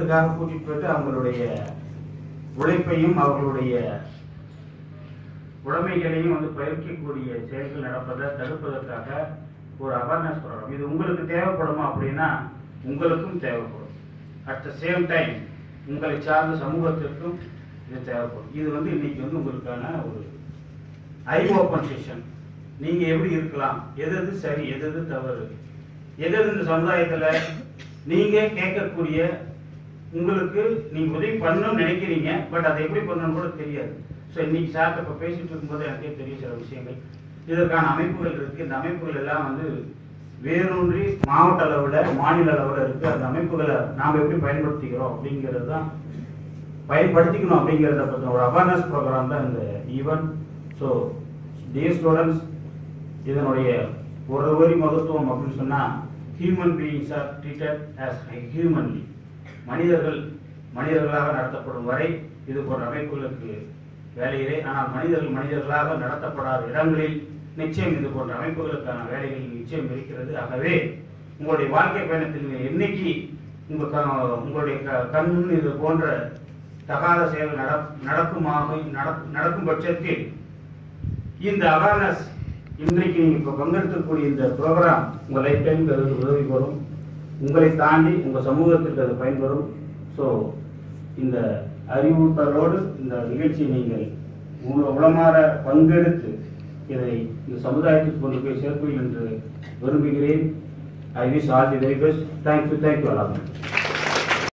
இடங்களுக்காக கூட்டிட்டு போயிட்டு அவங்களுடைய உழைப்பையும் அவர்களுடைய உடைமைகளையும் வந்து பயிர்க்கக்கூடிய செயல்கள் நடப்பதை தடுப்பதற்காக ஒரு அவேர்னஸ் ப்ரோக்ராம் இது உங்களுக்கு தேவைப்படுமா அப்படின்னா உங்களுக்கும் தேவைப்படும் அட் த சேம் டைம் உங்களை சார்ந்த சமூகத்திற்கும் இது தேவைப்படும் இது வந்து இன்னைக்கு வந்து உங்களுக்கான ஒரு ஐ ஓப்பன் செஷன் நீங்க எப்படி இருக்கலாம் எது எது சரி எது எது தவறு எது எது இந்த சமுதாயத்துல நீங்க கேட்கக்கூடிய உங்களுக்கு நீங்க உதவி பண்ணணும்னு நினைக்கிறீங்க பட் அதை எப்படி பண்ணணும்னு கூட தெரியாது ஸோ இன்னைக்கு சார்ட்ட இப்போ பேசிட்டு இருக்கும்போது எனக்கே தெரியும் சில விஷயங்கள் இதற்கான அமைப்புகள் இருக்கு இந்த அமைப்புகள் எல்லாம் வந்து வேரூன்றி மாவட்ட அளவில் மாநில அளவில் இருக்கு அந்த அமைப்புகளை நாம் எப்படி பயன்படுத்திக்கிறோம் அப்படிங்கிறது தான் பயன்படுத்திக்கணும் அப்படிங்கிறத பற்றின ஒரு அவேர்னஸ் ப்ரோக்ராம் தான் இந்த ஈவெண்ட் ஸோ டியர் ஸ்டூடெண்ட்ஸ் இதனுடைய ஒரு வரி மகத்துவம் அப்படின்னு சொன்னால் human beings are treated as humanly மனிதர்கள் மனிதர்களாக நடத்தப்படும் வரை இது போன்ற அமைப்புகளுக்கு வேலையிலே ஆனால் மனிதர்கள் மனிதர்களாக நடத்தப்படாத இடங்களில் நிச்சயம் இது போன்ற அமைப்புகளுக்கான வேலைகள் நிச்சயம் இருக்கிறது ஆகவே உங்களுடைய வாழ்க்கை பயணத்தில் நீங்கள் என்னைக்கு உங்க க- உங்களுடைய க- கண் முன் இது போன்ற தகாத செயல் நட- நடக்குமாக நடக்- நடக்கும் பட்சத்தில் இந்த அவேர்னஸ் இன்றைக்கு நீங்க இப்ப பங்கெடுக்கக்கூடிய இந்த ப்ரோக்ராம் உங்க லைஃப் டைமுக்கு அது உதவி வரும் உங்களை தாண்டி உங்க சமூகத்திற்கு அது பயன்பெறும் ஸோ இந்த அறிவுறுத்தலோடு இந்த நிகழ்ச்சியை நீங்கள் உங்க உளமாற பங்கெடுத்து இதை இந்த சமுதாயத்துக்கு கொண்டு போய் சேர்ப்பீர்கள் என்று விரும்புகிறேன் I wish all the very best thank you thank you Alam